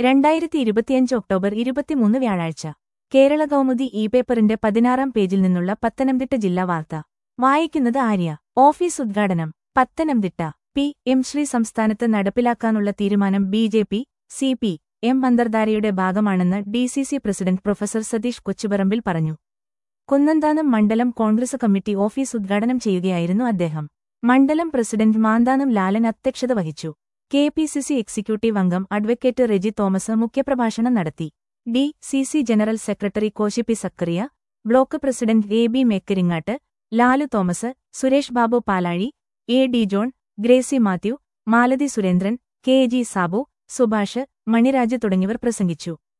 രണ്ടായിരത്തി ഇരുപത്തിയഞ്ച് ഒക്ടോബർ ഇരുപത്തിമൂന്ന് വ്യാഴാഴ്ച കേരള കൗമുദി ഇ പേപ്പറിന്റെ പതിനാറാം പേജിൽ നിന്നുള്ള പത്തനംതിട്ട ജില്ലാ വാർത്ത വായിക്കുന്നത് ആര്യ ഓഫീസ് ഉദ്ഘാടനം പത്തനംതിട്ട പി എം ശ്രീ സംസ്ഥാനത്ത് നടപ്പിലാക്കാനുള്ള തീരുമാനം B J P C P M അന്തർധാരയുടെ ഭാഗമാണെന്ന് D C C president professor Satheesh Kochuparambil പറഞ്ഞു കുന്നന്താനം മണ്ഡലം കോൺഗ്രസ് കമ്മിറ്റി ഓഫീസ് ഉദ്ഘാടനം ചെയ്യുകയായിരുന്നു അദ്ദേഹം മണ്ഡലം പ്രസിഡന്റ് മാന്താനം ലാലൻ അധ്യക്ഷത വഹിച്ചു K P C C executive അംഗം അഡ്വക്കേറ്റ് റെജി തോമസ് മുഖ്യപ്രഭാഷണം നടത്തി D C C general secretary Koshippi Zacharia block president A B Mekkaringattu Lalu Thomas Suresh Babu Palazhi A D John Gracy Mathew Malathi Surendran K G Sabu Subhash Maniraj തുടങ്ങിയവർ പ്രസംഗിച്ചു